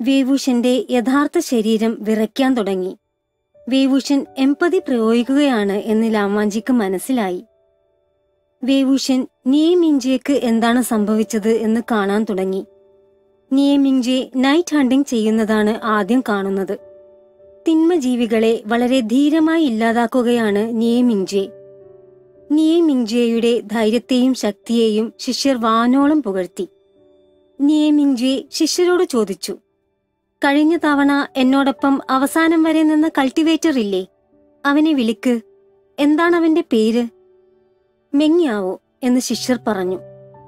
വേവൂഷന്റെ യഥാർത്ഥ ശരീരം വിറയ്ക്കാൻ തുടങ്ങി വേവൂഷൻ എമ്പതി പ്രയോഗിക്കുകയാണ് എന്ന് ലാമാഞ്ചിക്ക് മനസ്സിലായി വേവൂഷൻ നിയമിഞ്ചയ്ക്ക് എന്താണ് സംഭവിച്ചത് എന്ന് കാണാൻ തുടങ്ങി നിയമിഞ്ചെ നൈറ്റ് ഹണ്ടിംഗ് ചെയ്യുന്നതാണ് ആദ്യം കാണുന്നത് തിന്മജീവികളെ വളരെ ധീരമായി ഇല്ലാതാക്കുകയാണ് നിയമിഞ്ചെ നിയമിഞ്ചയുടെ ധൈര്യത്തെയും ശക്തിയെയും ശിഷ്യർ വാനോളം പുകഴ്ത്തി നിയമിഞ്ചെ ശിഷ്യരോട് ചോദിച്ചു കഴിഞ്ഞ തവണ എന്നോടൊപ്പം അവസാനം വരെ നിന്ന കൾട്ടിവേറ്റർ ഇല്ലേ അവനെ വിളിക്ക് എന്താണ് അവന്റെ പേര് മെങ്യാവോ എന്ന് ശിഷ്യർ പറഞ്ഞു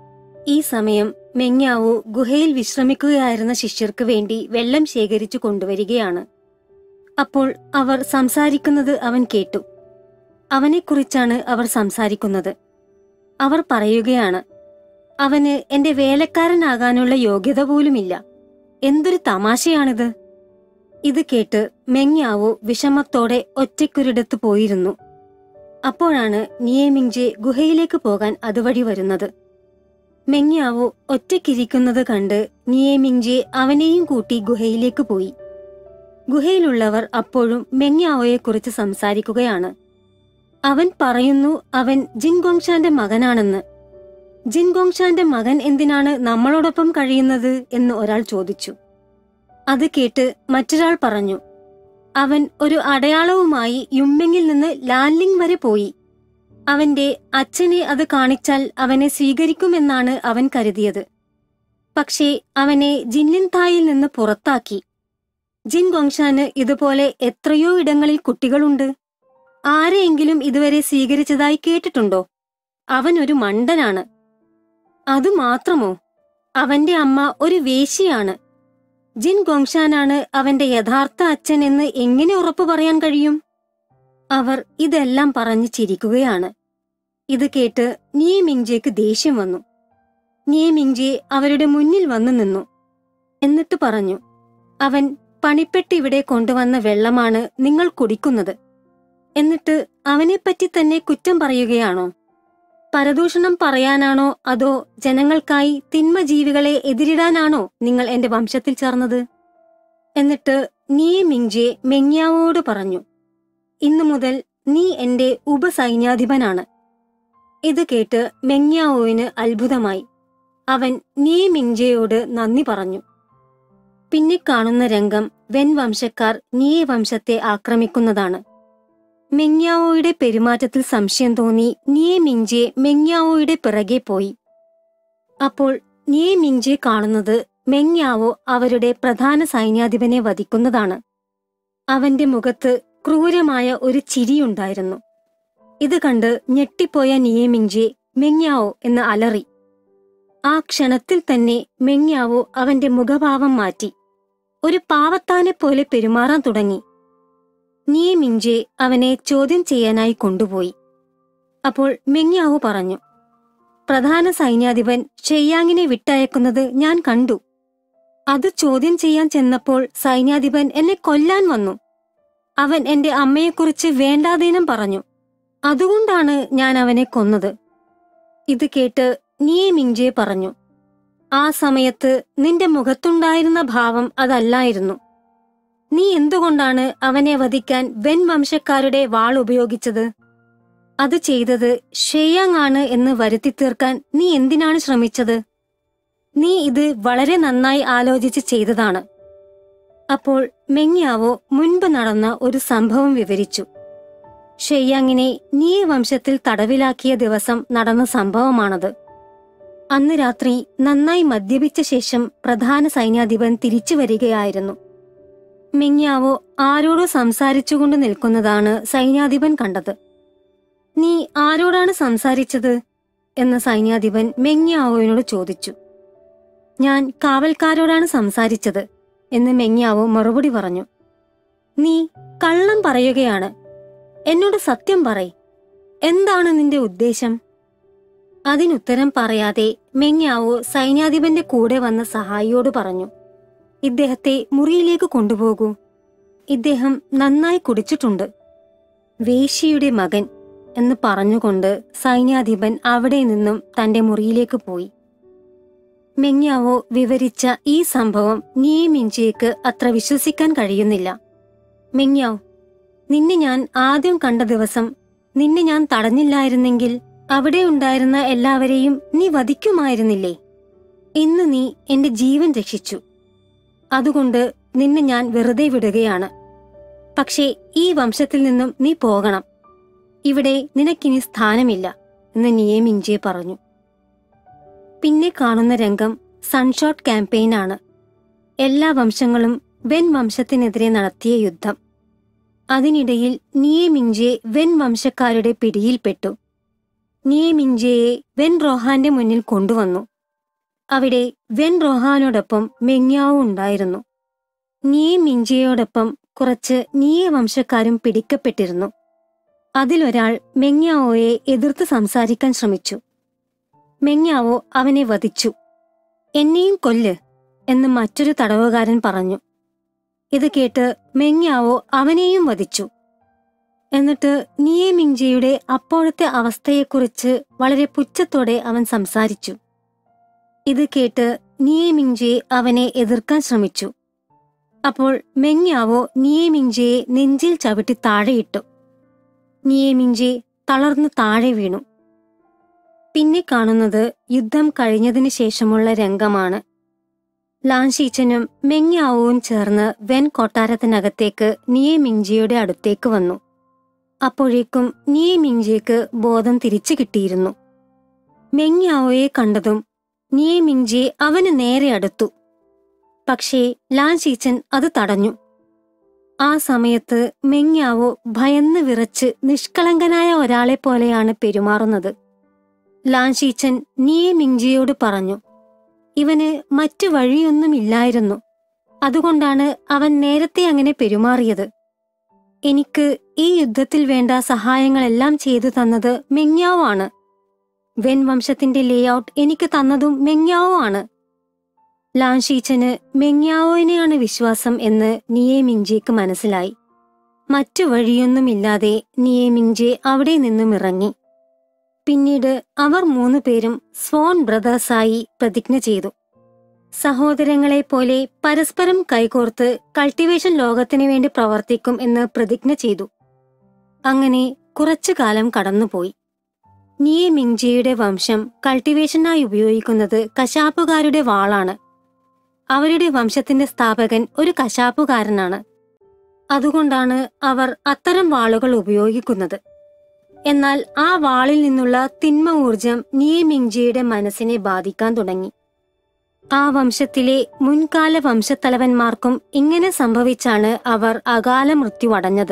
ഈ സമയം മെങ്യാവോ ഗുഹയിൽ വിശ്രമിക്കുകയായിരുന്ന ശിഷ്യർക്ക് വേണ്ടി വെള്ളം ശേഖരിച്ചു കൊണ്ടുവരികയാണ് അപ്പോൾ അവർ സംസാരിക്കുന്നത് അവൻ കേട്ടു അവനെക്കുറിച്ചാണ് അവർ സംസാരിക്കുന്നത് അവർ പറയുകയാണ് അവന് എന്റെ വേലക്കാരനാകാനുള്ള യോഗ്യത പോലുമില്ല എന്തൊരു തമാശയാണിത് ഇത് കേട്ട് മെങ്യാവോ വിഷമത്തോടെ ഒറ്റയ്ക്കൊരിടത്ത് പോയിരുന്നു അപ്പോഴാണ് നിയമിഞ്ചെ ഗുഹയിലേക്ക് പോകാൻ അതുവഴി വരുന്നത് മെങ്യാവോ ഒറ്റയ്ക്കിരിക്കുന്നത് കണ്ട് നിയമിഞ്ചെ അവനെയും കൂട്ടി ഗുഹയിലേക്ക് പോയി ഗുഹയിലുള്ളവർ അപ്പോഴും മെങ്യാവോയെക്കുറിച്ച് സംസാരിക്കുകയാണ് അവൻ പറയുന്നു അവൻ ജിൻഗോങ്ഷാന്റെ മകനാണെന്ന് ജിൻഗോങ്ഷാന്റെ മകൻ എന്തിനാണ് നമ്മളോടൊപ്പം കഴിയുന്നത് എന്ന് ഒരാൾ ചോദിച്ചു അത് കേട്ട് മറ്റൊരാൾ പറഞ്ഞു അവൻ ഒരു അടയാളവുമായി യുമ്മെങ്ങിൽ നിന്ന് ലാൻലിംഗ് വരെ പോയി അവന്റെ അച്ഛനെ അത് കാണിച്ചാൽ അവനെ സ്വീകരിക്കുമെന്നാണ് അവൻ കരുതിയത് പക്ഷേ അവനെ ജിൻലിൻതായിൽ നിന്ന് പുറത്താക്കി ജിൻ ഗോങ്ഷാന് ഇതുപോലെ എത്രയോ ഇടങ്ങളിൽ കുട്ടികളുണ്ട് ആരെയെങ്കിലും ഇതുവരെ സ്വീകരിച്ചതായി കേട്ടിട്ടുണ്ടോ അവൻ ഒരു മണ്ടനാണ് അതുമാത്രമോ അവന്റെ അമ്മ ഒരു വേശിയാണ് ജിൻ ഗോങ്ഷാനാണ് അവന്റെ യഥാർത്ഥ അച്ഛൻ എന്ന് എങ്ങനെ ഉറപ്പു പറയാൻ കഴിയും അവർ ഇതെല്ലാം പറഞ്ഞു ചിരിക്കുകയാണ് ഇത് കേട്ട് നിയമിങ്ജയ്ക്ക് ദേഷ്യം വന്നു നിയമിങ്ജെ അവരുടെ മുന്നിൽ വന്നു നിന്നു എന്നിട്ട് പറഞ്ഞു അവൻ പണിപ്പെട്ട് ഇവിടെ കൊണ്ടുവന്ന വെള്ളമാണ് നിങ്ങൾ കുടിക്കുന്നത് എന്നിട്ട് അവനെപ്പറ്റി തന്നെ കുറ്റം പറയുകയാണോ പരദൂഷണം പറയാനാണോ അതോ ജനങ്ങൾക്കായി തിന്മജീവികളെ എതിരിടാനാണോ നിങ്ങൾ എന്റെ വംശത്തിൽ ചേർന്നത് എന്നിട്ട് നീ മിങ്ജെ മെങ്യാവോട് പറഞ്ഞു ഇന്നു മുതൽ നീ എന്റെ ഉപസൈന്യാധിപനാണ് ഇത് കേട്ട് മെങ്യാവോവിന് അത്ഭുതമായി അവൻ നീ മിങ്ജയോട് നന്ദി പറഞ്ഞു പിന്നെ കാണുന്ന രംഗം വെൻ വംശക്കാർ നിയെ വംശത്തെ ആക്രമിക്കുന്നതാണ് മെങ്യാവോയുടെ പെരുമാറ്റത്തിൽ സംശയം തോന്നി നിയെ മിഞ്ചെ മെങ്യാവോയുടെ പിറകെ പോയി അപ്പോൾ നിയെ മിഞ്ചെ കാണുന്നത് മെങ്യാവോ അവരുടെ പ്രധാന സൈന്യാധിപനെ വധിക്കുന്നതാണ് അവന്റെ മുഖത്ത് ക്രൂരമായ ഒരു ചിരിയുണ്ടായിരുന്നു ഇത് കണ്ട് ഞെട്ടിപ്പോയ നിയമിഞ്ചെ മെങ്യാവോ എന്ന് അലറി ആ ക്ഷണത്തിൽ തന്നെ മെങ്യാവോ അവന്റെ മുഖഭാവം മാറ്റി ഒരു പാവത്താനെ പോലെ പെരുമാറാൻ തുടങ്ങി നിയമിഞ്ചെ അവനെ ചോദ്യം ചെയ്യാനായി കൊണ്ടുപോയി അപ്പോൾ മെങ്യാവു പറഞ്ഞു പ്രധാന സൈന്യാധിപൻ ഷെയ്യാങ്ങിനെ വിട്ടയക്കുന്നത് ഞാൻ കണ്ടു അത് ചോദ്യം ചെയ്യാൻ ചെന്നപ്പോൾ സൈന്യാധിപൻ എന്നെ കൊല്ലാൻ വന്നു അവൻ എന്റെ അമ്മയെക്കുറിച്ച് വേണ്ടാതീനം പറഞ്ഞു അതുകൊണ്ടാണ് ഞാൻ അവനെ കൊന്നത് ഇത് കേട്ട് നിയമിഞ്ചെ പറഞ്ഞു ആ സമയത്ത് നിന്റെ മുഖത്തുണ്ടായിരുന്ന ഭാവം അതല്ലായിരുന്നു നീ എന്തുകൊണ്ടാണ് അവനെ വധിക്കാൻ വെൻ വംശക്കാരുടെ വാൾ ഉപയോഗിച്ചത് അത് ചെയ്തത് ഷെയ്യാങ് ആണ് എന്ന് വരുത്തി തീർക്കാൻ നീ എന്തിനാണ് ശ്രമിച്ചത് നീ ഇത് വളരെ നന്നായി ആലോചിച്ച് ചെയ്തതാണ് അപ്പോൾ മെങ്യാവോ മുൻപ് നടന്ന ഒരു സംഭവം വിവരിച്ചു ഷെയ്യാങ്ങിനെ നീ വംശത്തിൽ തടവിലാക്കിയ ദിവസം നടന്ന സംഭവമാണത് അന്ന് രാത്രി നന്നായി മദ്യപിച്ച ശേഷം പ്രധാന സൈന്യാധിപൻ തിരിച്ചു വരികയായിരുന്നു മെങ്യാവോ ആരോടോ സംസാരിച്ചുകൊണ്ട് നിൽക്കുന്നതാണ് സൈന്യാധിപൻ കണ്ടത് നീ ആരോടാണ് സംസാരിച്ചത് എന്ന് സൈന്യാധിപൻ മെങ്യാവോയോട് ചോദിച്ചു ഞാൻ കാവൽക്കാരോടാണ് സംസാരിച്ചത് എന്ന് മെങ്യാവോ മറുപടി പറഞ്ഞു നീ കള്ളം പറയുകയാണ് എന്നോട് സത്യം പറയ് എന്താണ് നിന്റെ ഉദ്ദേശം അതിനുത്തരം പറയാതെ മെങ്യാവോ സൈന്യാധിപന്റെ കൂടെ വന്ന സഹായിയോട് പറഞ്ഞു ഇദ്ദേഹത്തെ മുറിയിലേക്ക് കൊണ്ടുപോകൂ ഇദ്ദേഹം നന്നായി കുടിച്ചിട്ടുണ്ട് വേശിയുടെ മകൻ എന്ന് പറഞ്ഞുകൊണ്ട് സൈന്യാധിപൻ അവിടെ നിന്നും തന്റെ മുറിയിലേക്ക് പോയി മെങ്യാവോ വിവരിച്ച ഈ സംഭവം നിയെ മിഞ്ചിയക്ക് അത്ര വിശ്വസിക്കാൻ കഴിയുന്നില്ല മെങ്യാവ് നിന്നെ ഞാൻ ആദ്യം കണ്ട ദിവസം നിന്നെ ഞാൻ തടഞ്ഞില്ലായിരുന്നെങ്കിൽ അവിടെ ഉണ്ടായിരുന്ന എല്ലാവരെയും നീ വധിക്കുമായിരുന്നില്ലേ ഇന്ന് നീ എന്റെ ജീവൻ രക്ഷിച്ചു അതുകൊണ്ട് നിന്നെ ഞാൻ വെറുതെ വിടുകയാണ് പക്ഷേ ഈ വംശത്തിൽ നിന്നും നീ പോകണം ഇവിടെ നിനക്കിനി സ്ഥാനമില്ല എന്ന് നിയമിഞ്ചിയെ പറഞ്ഞു പിന്നെ കാണുന്ന രംഗം സൺഷോട്ട് ക്യാമ്പയിനാണ് എല്ലാ വംശങ്ങളും വെൻ വംശത്തിനെതിരെ നടത്തിയ യുദ്ധം അതിനിടയിൽ നിയമിഞ്ചെ വെൻ വംശക്കാരുടെ പിടിയിൽപ്പെട്ടു നിയമിഞ്ചയെ വെൻ റോഹാന്റെ മുന്നിൽ കൊണ്ടുവന്നു അവിടെ വെൻ റോഹാനോടൊപ്പം മെങ്യാവും ഉണ്ടായിരുന്നു നിയമിഞ്ചയോടൊപ്പം കുറച്ച് നിയ വംശക്കാരും പിടിക്കപ്പെട്ടിരുന്നു അതിലൊരാൾ മെങ്യാവോയെ എതിർത്ത് സംസാരിക്കാൻ ശ്രമിച്ചു മെങ്യാവോ അവനെ വധിച്ചു എന്നെയും കൊല്ല് എന്ന് മറ്റൊരു തടവുകാരൻ പറഞ്ഞു ഇത് കേട്ട് മെങ്യാവോ അവനെയും വധിച്ചു എന്നിട്ട് നിയമിഞ്ചയുടെ അപ്പോഴത്തെ അവസ്ഥയെക്കുറിച്ച് വളരെ പുച്ഛത്തോടെ അവൻ സംസാരിച്ചു ഇത് കേട്ട് നിയമിഞ്ചയെ അവനെ എതിർക്കാൻ ശ്രമിച്ചു അപ്പോൾ മെങ്യാവോ നിയമിഞ്ചയെ നെഞ്ചിൽ ചവിട്ടി താഴെയിട്ടു നിയമിഞ്ചെ തളർന്നു താഴെ വീണു പിന്നെ കാണുന്നത് യുദ്ധം കഴിഞ്ഞതിന് ശേഷമുള്ള രംഗമാണ് ലാൻഷീച്ചനും മെങ്യാവും ചേർന്ന് വെൻ കൊട്ടാരത്തിനകത്തേക്ക് നിയമിഞ്ചിയുടെ അടുത്തേക്ക് വന്നു അപ്പോഴേക്കും നിയമിഞ്ചിക്ക് ബോധം തിരിച്ചു കിട്ടിയിരുന്നു മെങ്യാവോയെ കണ്ടതും നിയമിഞ്ചി അവന് നേരെ അടുത്തു പക്ഷേ ലാൻഷീച്ചൻ അത് തടഞ്ഞു ആ സമയത്ത് മെങ്യാവോ ഭയന്ന് വിറച്ച് നിഷ്കളങ്കനായ ഒരാളെ പോലെയാണ് പെരുമാറുന്നത് ലാൻഷീച്ചൻ നിയമിഞ്ചിയോട് പറഞ്ഞു ഇവന് മറ്റു വഴിയൊന്നുമില്ലായിരുന്നു അതുകൊണ്ടാണ് അവൻ നേരത്തെ അങ്ങനെ പെരുമാറിയത് എനിക്ക് ഈ യുദ്ധത്തിൽ വേണ്ട സഹായങ്ങളെല്ലാം ചെയ്തു തന്നത് മെങ്യാവോ ആണ് വെൻ വംശത്തിന്റെ ലേഔട്ട് എനിക്ക് തന്നതും മെങ്യാവോ ആണ് ലാൻഷീച്ചന് മെങ്യാവോനെയാണ് വിശ്വാസം എന്ന് നിയേമിഞ്ചേക്ക് മനസ്സിലായി മറ്റു വഴിയൊന്നുമില്ലാതെ നിയേമിഞ്ചെ അവിടെ നിന്നും ഇറങ്ങി പിന്നീട് അവർ മൂന്നു പേരും സ്വോൺ ബ്രദേഴ്സായി പ്രതിജ്ഞ ചെയ്തു സഹോദരങ്ങളെ പോലെ പരസ്പരം കൈകോർത്ത് കൾട്ടിവേഷൻ ലോകത്തിനു വേണ്ടി പ്രവർത്തിക്കും എന്ന് പ്രതിജ്ഞ ചെയ്തു അങ്ങനെ കുറച്ചു കാലം കടന്നുപോയി നിയമിങ്ജിയുടെ വംശം കൾട്ടിവേഷനായി ഉപയോഗിക്കുന്നത് കശാപ്പുകാരുടെ വാളാണ് അവരുടെ വംശത്തിന്റെ സ്ഥാപകൻ ഒരു കശാപ്പുകാരനാണ് അതുകൊണ്ടാണ് അവർ അത്തരം വാളുകൾ ഉപയോഗിക്കുന്നത് എന്നാൽ ആ വാളിൽ നിന്നുള്ള തിന്മ ഊർജം നിയമിങ്ജിയുടെ മനസ്സിനെ ബാധിക്കാൻ തുടങ്ങി ആ വംശത്തിലെ മുൻകാല വംശത്തലവന്മാർക്കും ഇങ്ങനെ സംഭവിച്ചാണ് അവർ അകാല മൃത്യു അടഞ്ഞത്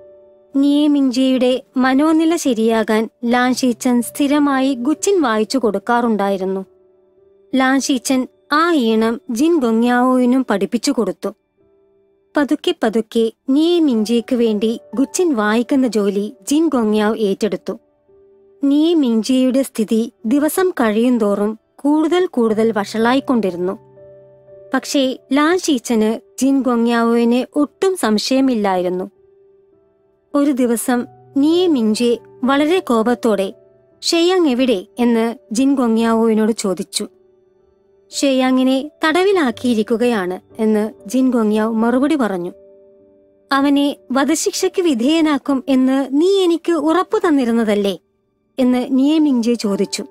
നിയമിഞ്ചയുടെ മനോനില ശരിയാകാൻ ലാൻഷീച്ചൻ സ്ഥിരമായി ഗുച്ചിൻ വായിച്ചു കൊടുക്കാറുണ്ടായിരുന്നു ലാൻഷീച്ചൻ ആ ഈണം ജിൻ ഗൊങ്യാവോയിനും പഠിപ്പിച്ചു കൊടുത്തു പതുക്കെ പതുക്കെ നിയമിഞ്ചയ്ക്ക് വേണ്ടി ഗുച്ചിൻ വായിക്കുന്ന ജോലി ജിൻ ഗൊങ്യാവ് ഏറ്റെടുത്തു നിയമിഞ്ചയുടെ സ്ഥിതി ദിവസം കഴിയുന്തോറും കൂടുതൽ കൂടുതൽ വഷളായിക്കൊണ്ടിരുന്നു പക്ഷേ ലാൻഷീച്ചന് ജിൻ ഗൊങ്യാവോയിനെ ഒട്ടും സംശയമില്ലായിരുന്നു ഒരു ദിവസം നിയമിഞ്ചെ വളരെ കോപത്തോടെ ഷെയാങ് എവിടെ എന്ന് ജിൻ ഗൊങ്യാവോയിനോട് ചോദിച്ചു ഷെയാങ്ങിനെ തടവിലാക്കിയിരിക്കുകയാണ് എന്ന് ജിൻ ഗൊങ്യാവ് മറുപടി പറഞ്ഞു അവനെ വധശിക്ഷയ്ക്ക് വിധേയനാക്കും എന്ന് നീ എനിക്ക് ഉറപ്പു തന്നിരുന്നതല്ലേ എന്ന് നിയമിഞ്ചെ ചോദിച്ചു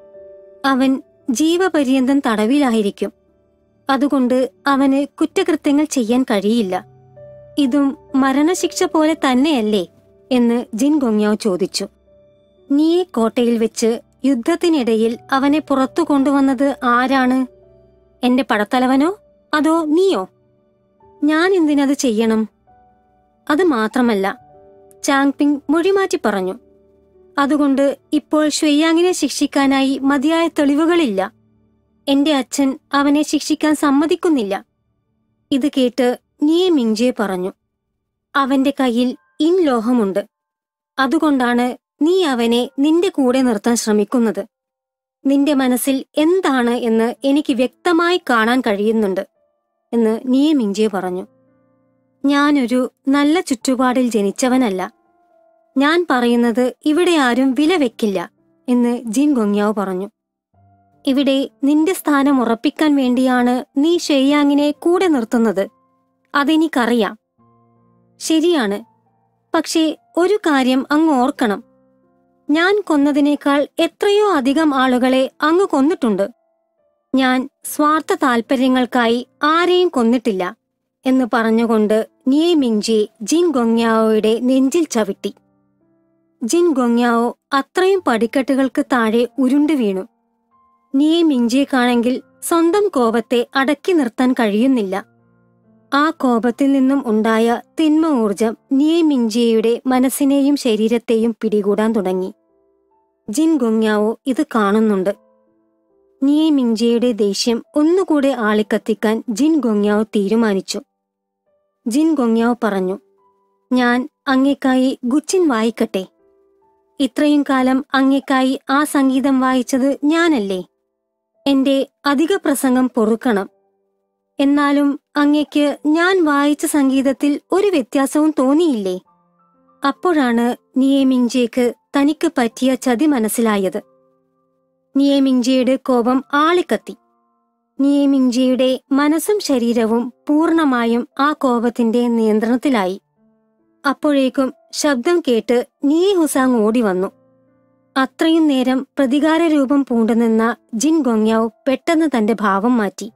അവൻ ജീവപര്യന്തം തടവിലായിരിക്കും അതുകൊണ്ട് അവന് കുറ്റകൃത്യങ്ങൾ ചെയ്യാൻ കഴിയില്ല ഇതും മരണശിക്ഷ പോലെ തന്നെയല്ലേ എന്ന് ജിൻ ഗൊങ്യാവ് ചോദിച്ചു നീയെ കോട്ടയിൽ വെച്ച് യുദ്ധത്തിനിടയിൽ അവനെ പുറത്തു കൊണ്ടുവന്നത് ആരാണ് എന്റെ പടത്തലവനോ അതോ നീയോ ഞാൻ എന്തിനത് ചെയ്യണം അത് മാത്രമല്ല ചാങ്പിങ് മൊഴിമാറ്റി പറഞ്ഞു അതുകൊണ്ട് ഇപ്പോൾ ഷ്വയ്യാങ്ങിനെ ശിക്ഷിക്കാനായി മതിയായ തെളിവുകളില്ല എന്റെ അച്ഛൻ അവനെ ശിക്ഷിക്കാൻ സമ്മതിക്കുന്നില്ല ഇത് കേട്ട് നിയെ മിഞ്ചെ പറഞ്ഞു അവന്റെ കയ്യിൽ ഇൻ ലോഹമുണ്ട് അതുകൊണ്ടാണ് നീ അവനെ നിന്റെ കൂടെ നിർത്താൻ ശ്രമിക്കുന്നത് നിന്റെ മനസ്സിൽ എന്താണ് എന്ന് എനിക്ക് വ്യക്തമായി കാണാൻ കഴിയുന്നുണ്ട് എന്ന് നിയെ മിഞ്ചെ പറഞ്ഞു ഞാനൊരു നല്ല ചുറ്റുപാടിൽ ജനിച്ചവനല്ല ഞാൻ പറയുന്നത് ഇവിടെ ആരും വില വെക്കില്ല എന്ന് ജിൻ ഗൊങ്യാവ് പറഞ്ഞു ഇവിടെ നിന്റെ സ്ഥാനം ഉറപ്പിക്കാൻ വേണ്ടിയാണ് നീ ഷെയ്യാങ്ങിനെ കൂടെ നിർത്തുന്നത് അതെനിക്കറിയാം ശരിയാണ് പക്ഷേ ഒരു കാര്യം അങ്ങ് ഓർക്കണം ഞാൻ കൊന്നതിനേക്കാൾ എത്രയോ അധികം ആളുകളെ അങ്ങ് കൊന്നിട്ടുണ്ട് ഞാൻ സ്വാർത്ഥ താൽപ്പര്യങ്ങൾക്കായി ആരെയും കൊന്നിട്ടില്ല എന്ന് പറഞ്ഞുകൊണ്ട് നിയെ മിങ്ജി ജിൻ ഗൊങ്യാവോയുടെ നെഞ്ചിൽ ചവിട്ടി ജിൻ ഗൊങ്യാവോ അത്രയും പടിക്കെട്ടുകൾക്ക് താഴെ ഉരുണ്ടു വീണു നിയെ മിഞ്ചിയേക്കാണെങ്കിൽ സ്വന്തം കോപത്തെ അടക്കി നിർത്താൻ കഴിയുന്നില്ല ആ കോപത്തിൽ നിന്നും ഉണ്ടായ തിന്മ ഊർജം നിയെ മിഞ്ചിയയുടെ മനസ്സിനെയും ശരീരത്തെയും പിടികൂടാൻ തുടങ്ങി ജിൻ ഗൊങ്യാവോ ഇത് കാണുന്നുണ്ട് നിയെ മിഞ്ചിയയുടെ ദേഷ്യം ഒന്നുകൂടെ ആളിക്കത്തിക്കാൻ ജിൻ ഗൊങ്യാവോ തീരുമാനിച്ചു ജിൻ ഗൊങ്യാവോ പറഞ്ഞു ഞാൻ അങ്ങേക്കായി ഗുച്ചിൻ വായിക്കട്ടെ ഇത്രയും കാലം അങ്ങേക്കായി ആ സംഗീതം വായിച്ചത് ഞാനല്ലേ എന്റെ അധിക പ്രസംഗം പൊറുക്കണം എന്നാലും അങ്ങയ്ക്ക് ഞാൻ വായിച്ച സംഗീതത്തിൽ ഒരു വ്യത്യാസവും തോന്നിയില്ലേ അപ്പോഴാണ് നിയേമിഞ്ചേക്ക് തനിക്ക് പറ്റിയ ചതി മനസ്സിലായത് നിയേമിഞ്ചയുടെ കോപം ആളിക്കത്തി നിയേമിഞ്ചയുടെ മനസ്സും ശരീരവും പൂർണമായും ആ കോപത്തിന്റെ നിയന്ത്രണത്തിലായി അപ്പോഴേക്കും ശബ്ദം കേട്ട് നിയെ ഹുസാങ് ഓടി വന്നു അത്രയും നേരം പ്രതികാര രൂപം പൂണ്ടുനിന്ന ജിൻ ഗൊങ്യാവ് പെട്ടെന്ന് തന്റെ ഭാവം മാറ്റി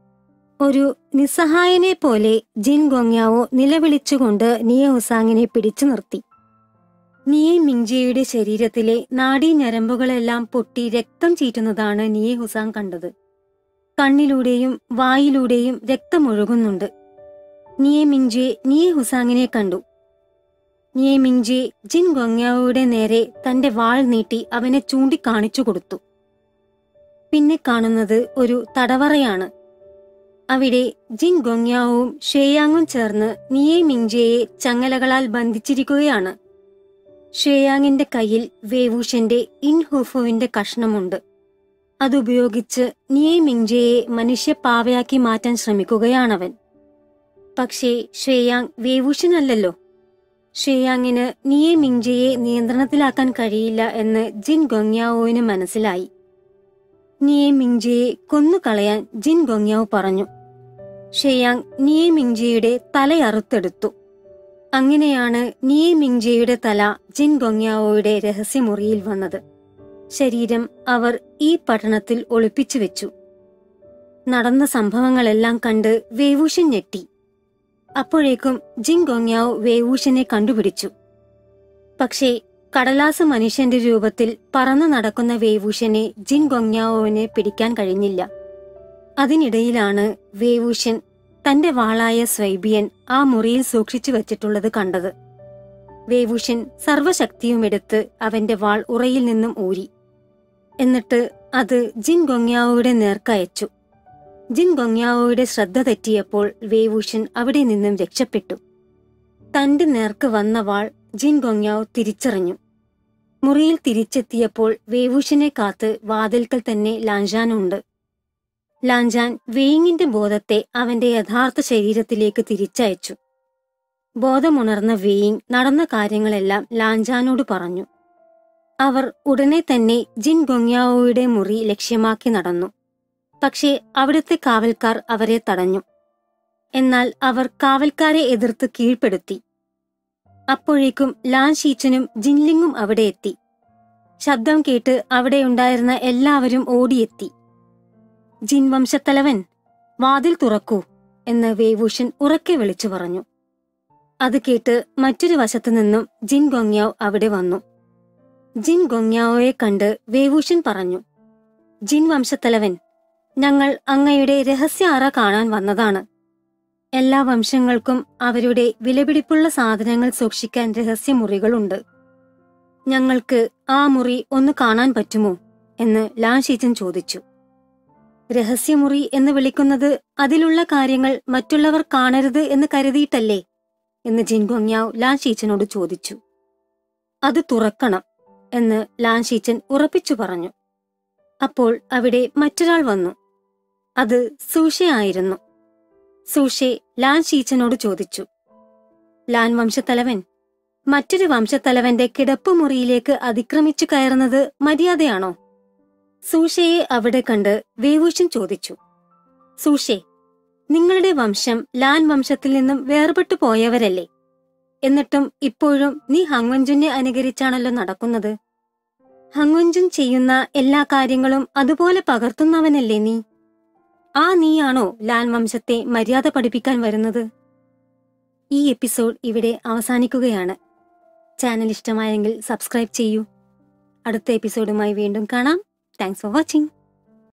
ഒരു നിസ്സഹായനെ പോലെ ജിൻ ഗൊങ്യാവോ നിലവിളിച്ചുകൊണ്ട് നിയ ഹുസാങ്ങിനെ പിടിച്ചു നിർത്തി നിയെ മിങ്ജിയുടെ ശരീരത്തിലെ നാഡീഞരമ്പുകളെല്ലാം പൊട്ടി രക്തം ചീറ്റുന്നതാണ് നിയെ ഹുസാങ് കണ്ടത് കണ്ണിലൂടെയും വായിലൂടെയും രക്തമൊഴുകുന്നുണ്ട് നിയെ മിങ്ജെ നിയെ ഹുസാങ്ങിനെ കണ്ടു നിയെ മിങ്ജെ ജിൻ ഗൊങ്യാവോയുടെ നേരെ തന്റെ വാൾ നീട്ടി അവനെ ചൂണ്ടിക്കാണിച്ചു കൊടുത്തു പിന്നെ കാണുന്നത് ഒരു തടവറയാണ് അവിടെ ജിൻ ഗൊങ്യാവും ഷേയാങ്ങും ചേർന്ന് നിയെ മിങ്ജയെ ചങ്ങലകളാൽ ബന്ധിച്ചിരിക്കുകയാണ് ഷേയാങ്ങിന്റെ കയ്യിൽ വേവൂഷന്റെ ഇൻഹുഫുവിന്റെ കഷ്ണമുണ്ട് അതുപയോഗിച്ച് നിയെ മിങ്ജയെ മനുഷ്യപ്പാവയാക്കി മാറ്റാൻ ശ്രമിക്കുകയാണവൻ പക്ഷേ ഷേയാങ് വേവൂഷനല്ലല്ലോ ഷേയാങ്ങിന് നിയെ മിങ്ജയെ നിയന്ത്രണത്തിലാക്കാൻ കഴിയില്ല എന്ന് ജിൻ ഗൊങ്യാവോവിന് മനസ്സിലായി നിയെ മിങ്ജയെ കൊന്നുകളയാൻ ജിൻ ഗൊങ്യാവ് പറഞ്ഞു ഷെയാങ് നിയെ മിങ്ജയുടെ തലയറുത്തെടുത്തു അങ്ങനെയാണ് നിയെ മിങ്ജയുടെ തല ജിൻ ഗൊങ്യാവോയുടെ രഹസ്യമുറിയിൽ വന്നത് ശരീരം അവർ ഈ പട്ടണത്തിൽ ഒളിപ്പിച്ചു വെച്ചു നടന്ന സംഭവങ്ങളെല്ലാം കണ്ട് വേവൂഷൻ ഞെട്ടി അപ്പോഴേക്കും ജിൻ ഗൊങ്യാവ് വേവൂഷനെ കണ്ടുപിടിച്ചു പക്ഷേ കടലാസ് മനുഷ്യന്റെ രൂപത്തിൽ പറന്നു നടക്കുന്ന വേവൂഷനെ ജിൻ ഗൊങ്യാവോവിനെ പിടിക്കാൻ കഴിഞ്ഞില്ല അതിനിടയിലാണ് വേവൂഷൻ തന്റെ വാളായ സ്വൈബിയൻ ആ മുറിയിൽ സൂക്ഷിച്ചു വച്ചിട്ടുള്ളത് കണ്ടത് വേവൂഷൻ സർവശക്തിയുമെടുത്ത് അവന്റെ വാൾ ഉറയിൽ നിന്നും ഊരി എന്നിട്ട് അത് ജിൻ ഗൊങ്യാവോയുടെ നേർക്കയച്ചു ജിൻ ഗൊങ്യാവോയുടെ ശ്രദ്ധ തെറ്റിയപ്പോൾ വേവൂഷൻ അവിടെ നിന്നും രക്ഷപ്പെട്ടു തന്റെ നേർക്ക് വന്ന വാൾ ജിൻ ഗൊങ്യാവ് തിരിച്ചറിഞ്ഞു മുറിയിൽ തിരിച്ചെത്തിയപ്പോൾ വേവൂഷനെ കാത്ത് വാതിൽക്കൽ തന്നെ ലാഞ്ചാനുണ്ട് ലാഞ്ചാൻ വെയിങ്ങിന്റെ ബോധത്തെ അവന്റെ യഥാർത്ഥ ശരീരത്തിലേക്ക് തിരിച്ചയച്ചു ബോധമുണർന്ന വെയിങ് നടന്ന കാര്യങ്ങളെല്ലാം ലാഞ്ചാനോട് പറഞ്ഞു അവർ ഉടനെ തന്നെ ജിൻ ഗൊങ്യാവോയുടെ മുറി ലക്ഷ്യമാക്കി നടന്നു പക്ഷേ അവിടുത്തെ കാവൽക്കാർ അവരെ തടഞ്ഞു എന്നാൽ അവർ കാവൽക്കാരെ എതിർത്ത് കീഴ്പ്പെടുത്തി അപ്പോഴേക്കും ലാൻ ഷീച്ചനും ജിൻലിങ്ങും അവിടെ എത്തി ശബ്ദം കേട്ട് അവിടെയുണ്ടായിരുന്ന എല്ലാവരും ഓടിയെത്തി ജിൻ വംശത്തലവൻ വാതിൽ തുറക്കൂ എന്ന് വേവൂഷൻ ഉറക്കെ വിളിച്ചു പറഞ്ഞു അത് കേട്ട് മറ്റൊരു വശത്തു നിന്നും ജിൻ ഗൊങ്യാവ് അവിടെ വന്നു ജിൻ ഗൊങ്യാവോയെ കണ്ട് വേവൂഷൻ പറഞ്ഞു ജിൻ വംശത്തലവൻ ഞങ്ങൾ അങ്ങയുടെ രഹസ്യ അറ കാണാൻ വന്നതാണ് എല്ലാ വംശങ്ങൾക്കും അവരുടെ വിലപിടിപ്പുള്ള സാധനങ്ങൾ സൂക്ഷിക്കാൻ രഹസ്യമുറികളുണ്ട് ഞങ്ങൾക്ക് ആ മുറി ഒന്ന് കാണാൻ പറ്റുമോ എന്ന് ലാൻഷീച്ചൻ ചോദിച്ചു രഹസ്യമുറി എന്ന് വിളിക്കുന്നത് അതിലുള്ള കാര്യങ്ങൾ മറ്റുള്ളവർ കാണരുത് എന്ന് കരുതിയിട്ടല്ലേ എന്ന് ജിൻഗൊങ്യാവ് ലാൻഷീച്ചനോട് ചോദിച്ചു അത് തുറക്കണം എന്ന് ലാൻഷീച്ചൻ ഉറപ്പിച്ചു പറഞ്ഞു അപ്പോൾ അവിടെ മറ്റൊരാൾ വന്നു അത് സൂഷയായിരുന്നു സൂഷെ ലാൻ ഷീച്ചനോട് ചോദിച്ചു ലാൻ വംശത്തലവൻ മറ്റൊരു വംശത്തലവന്റെ കിടപ്പുമുറിയിലേക്ക് അതിക്രമിച്ചു കയറുന്നത് മര്യാദയാണോ സൂഷയെ അവിടെ കണ്ട് വേവൂഷൻ ചോദിച്ചു സൂഷെ നിങ്ങളുടെ വംശം ലാൻ വംശത്തിൽ നിന്നും വേർപെട്ടു പോയവരല്ലേ എന്നിട്ടും ഇപ്പോഴും നീ ഹങ്വഞ്ചുനെ അനുകരിച്ചാണല്ലോ നടക്കുന്നത് ഹങ്വഞ്ചുൻ ചെയ്യുന്ന എല്ലാ കാര്യങ്ങളും അതുപോലെ പകർത്തുന്നവനല്ലേ നീ ആ നീയാണോ ലാൻ വംശത്തെ മര്യാദ പഠിപ്പിക്കാൻ വരുന്നത് ഈ എപ്പിസോഡ് ഇവിടെ അവസാനിക്കുകയാണ് ചാനൽ ഇഷ്ടമായെങ്കിൽ സബ്സ്ക്രൈബ് ചെയ്യൂ അടുത്ത എപ്പിസോഡുമായി വീണ്ടും കാണാം താങ്ക്സ് ഫോർ വാച്ചിങ്